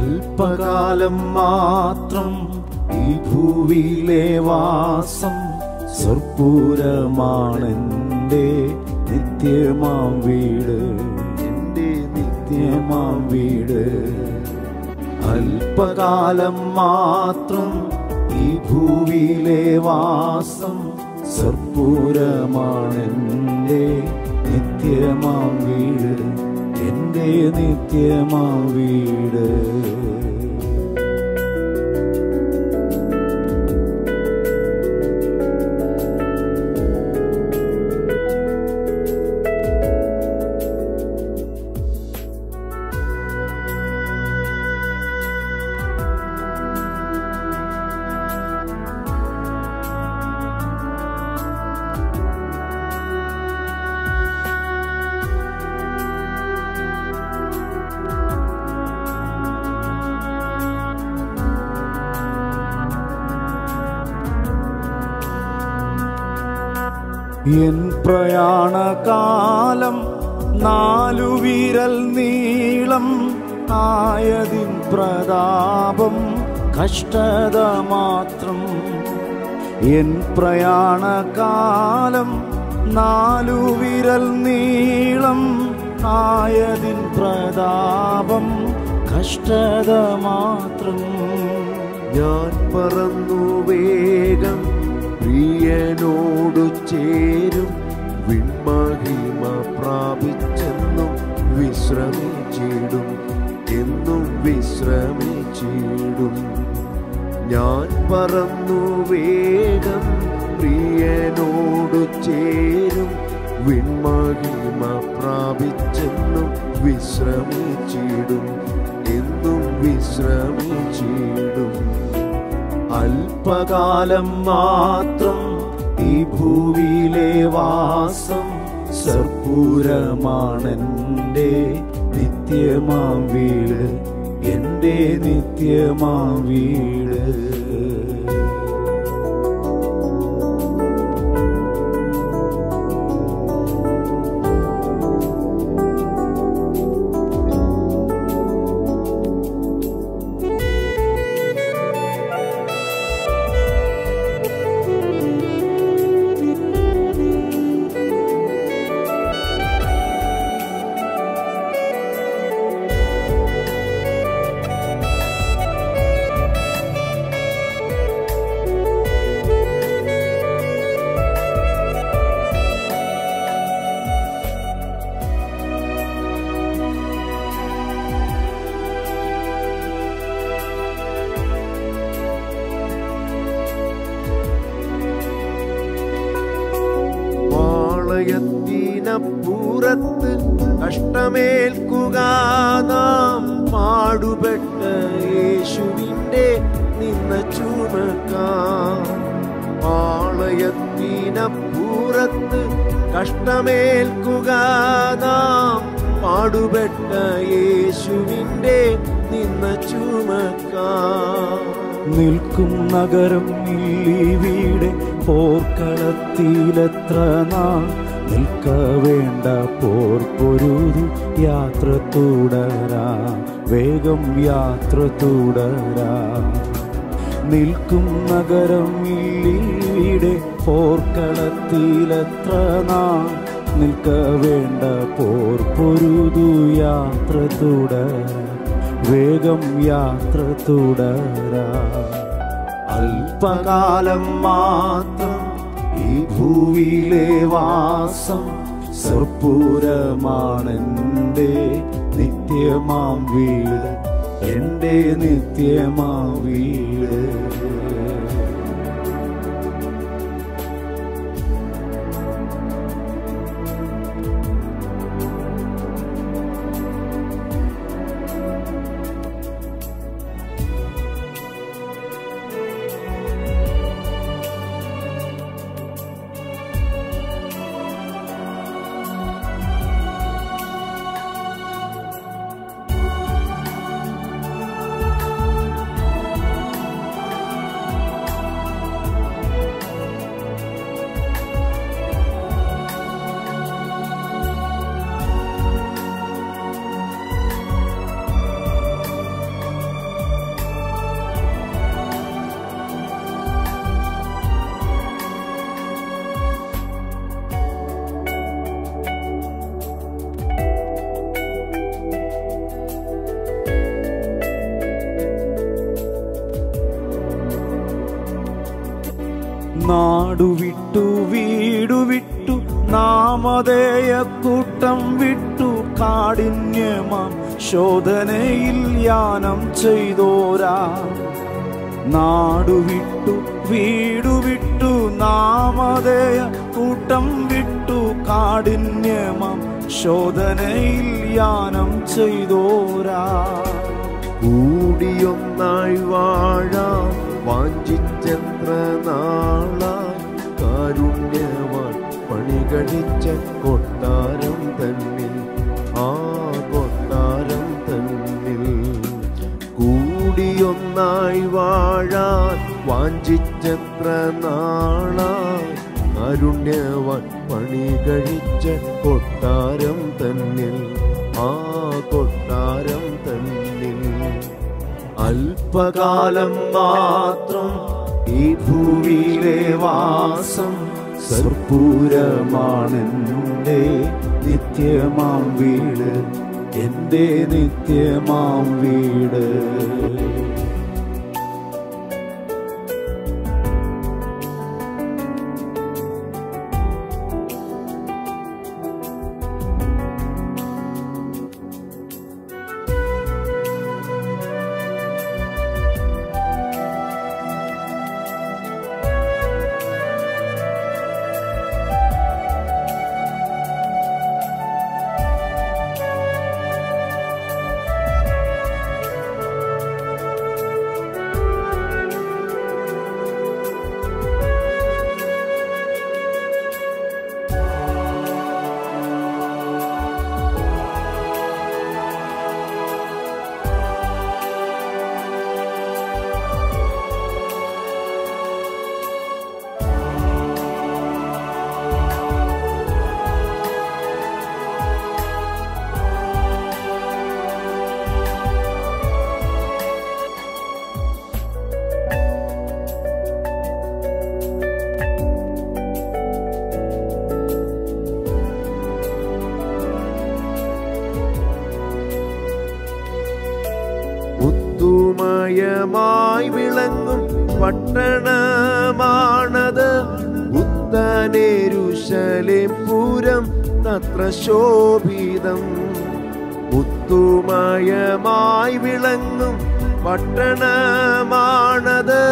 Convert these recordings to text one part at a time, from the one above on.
അല്പകാലം മാത്രം ഈ ഭൂവിയിലെ വാസം സ്വർപ്പൂരമാണെന്റെ നിത്യമാം വീട് എന്റെ നിത്യമാം വീട് അല്പകാലം മാത്രം ഈ ഭൂവിയിലെ വാസം സ്വർപ്പൂരമാണെന്റെ നിത്യമാം വീട് എന്റെ നിത്യമാം വീട് എൻ പ്രയാണകാലം നാലു വിരൽ നീളം ആയതിൻ പ്രതാപം കഷ്ടത മാത്രം എൻ പ്രയാണകാലം നാലു വിരൽ നീളം ആയതിൻ പ്രതാപം കഷ്ടത മാത്രം ഞാൻ പറന്നു വേഗം പ്രിയനോടു ചേരും വിൺമഹിമ പ്രാപിച്ചെന്നും വിശ്രമിച്ചിടും എന്നും വിശ്രമിച്ചിടും ഞാൻ പറന്നു വേഗം പ്രിയനോടു ചേരും വിൺമഹിമ പ്രാപിച്ചെന്നും വിശ്രമിച്ചിടും എന്നും വിശ്രമിച്ചിടും അല്പകാലം മാത്രം ഈ ഭൂവിയിലെ വാസം സർപ്പൂരമാണെന്റെ നിത്യമാം വീട് എന്റെ നിത്യമാം വീട് പാളയത്തിനപ്പുറത്ത് കഷ്ടമേൽക്കുക നാം പാടുപെട്ട യേശുവിൻ്റെ നിന്ന ചുമക്കാം പാളയത്തിനപ്പുറത്ത് കഷ്ടമേൽക്കുക നാം പാടുപെട്ട യേശുവിൻ്റെ നിന്ന ചുമക്കാം നിൽക്കും നഗരം ഇല്ലി വീട് പോർക്കളത്തിലെത്ര നാം നിൽക്ക വേണ്ട പോർ പൊരുതി യാത്ര തുടരാ വേഗം യാത്ര തുടരാ നിൽക്കും നഗരം ഇല്ലി വീട് പോർക്കളത്തിലെത്ര നാം നിൽക്ക വേണ്ട പോർ പൊരുതു യാത്ര തുടരാ വേഗം യാത്ര തുടരാ അല്പകാലം മാത്രം ഈ ഭൂവിയിലെ വാസം സർപ്പൂരമാണെന്റെ നിത്യമാം വീട് എൻ്റെ നിത്യമാം വീട് കൂട്ടം വിട്ടു കാഠിന്യമാം ശോധനയിൽ യാനം ചെയ്തോരാ നാടുവിട്ടു വീടുവിട്ടു നാമധേയ കൂട്ടം വിട്ടു കാഠിന്യമാം ശോധനയിൽ യാനം ചെയ്തോരാ കൂടിയൊന്നായി വാഴാൻ വാഞ്ചിച്ചെത്ര നാളായി കാരുണ്യവാൻ പണികഴിച്ച കൊട്ടാരം തന്നിൽ ആ കൊട്ടാരം തന്നിൽ കൂടിയൊന്നായി വാഴാൻ വാഞ്ചിച്ചെത്ര നാളായി കാരുണ്യവാൻ പണി കഴിച്ച കൊട്ടാരം തന്നിൽ ആ കൊട്ടാരം തന്നിൽ അല്പകാലം മാത്രം ഈ ഭൂമിയിലെ വാസം സർപ്പൂരമാണെന്റെ നിത്യമാം വീട് എന്റെ നിത്യമാം വീട് മുത്തുമയമായി വിളങ്ങും പട്ടണമാണത് ഉത്തനേരുശലേം പൂരം തത്ര ശോഭിതം മുത്തുമയമായി വിളങ്ങും പട്ടണമാണത്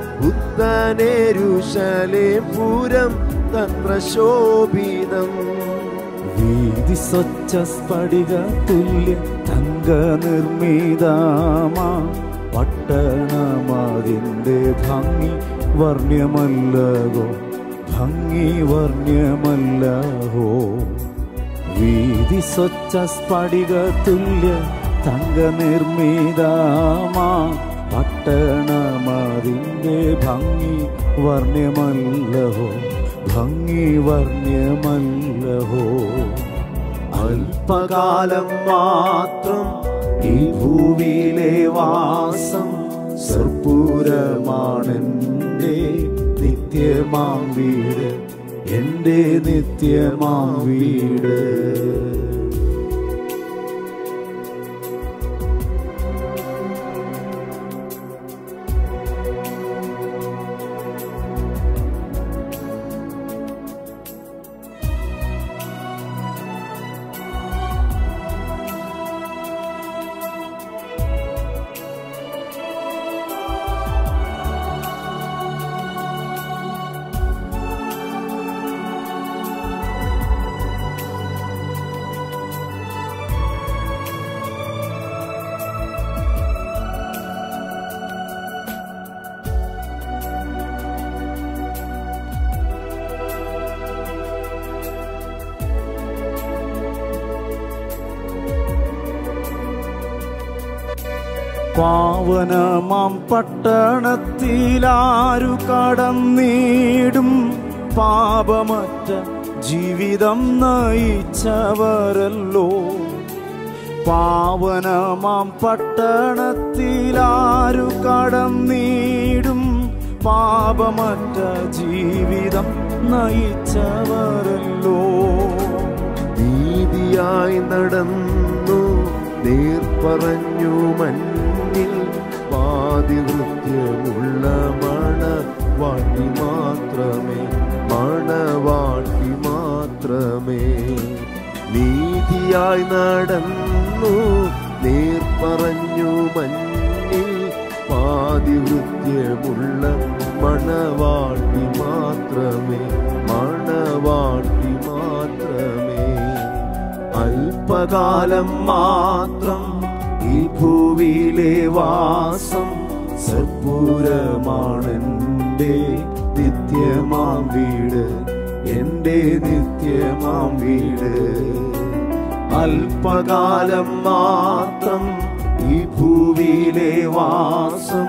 ഉത്തനേരുശലേം പൂരം തത്ര ശോഭിതം വീതി സ്വച്ഛ സ്ഫടിക തുല്യ തങ്ക നിർമ്മിതമാ പട്ടണമതിൻ്റെ ഭംഗി വർണ്യമല്ലകോ ഭംഗി വർണ്യമല്ലഹോ വീതി സ്വച്ഛ സ്ഫടിക തുല്യ തങ്ക നിർമ്മിതമാ പട്ടണമതിൻ്റെ ഭംഗി വർണ്യമല്ലഹോ ഭംഗി വർണ്യമല്ലഹോ അല്പകാലം മാത്രം ഈ ഭൂമിയിലെ വാസം സർപ്പൂരമാണെന്റെ നിത്യമാം വീട് എന്റെ നിത്യമാം വീട് പാവനമാം പട്ടണത്തിലാരു കടന്നീടും പാപമറ്റ ജീവിതം നയിച്ചവരല്ലോ പാവനമാം പട്ടണത്തിലാരു കടന്നീടും പാപമറ്റ ജീവിതം നയിച്ചവരല്ലോ നീതിയായി നടന്നു നേർ പറഞ്ഞു മഞ്ഞിൽ പാതിവൃത്യമുള്ള മണവാട്ടി മാത്രമേ മണവാട്ടി മാത്രമേ നീതിയായി നടന്നു നേർ പറഞ്ഞു മഞ്ഞിൽ പാതിവൃത്യമുള്ള മണവാട്ടി മാത്രമേ മണവാട്ടി മാത്രമേ അല്പകാലം മാത്രം ഈ ഭൂവിയിലെ വാസം സൽപൂരമാണെന്റെ നിത്യമാം വീട് എന്റെ നിത്യമാം വീട് അല്പകാലം മാത്രം ഈ ഭൂവിയിലെ വാസം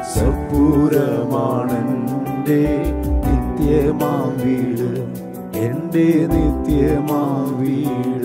സൽപൂരമാണെന്റെ നിത്യമാം വീട് എന്റെ നിത്യമാം വീട്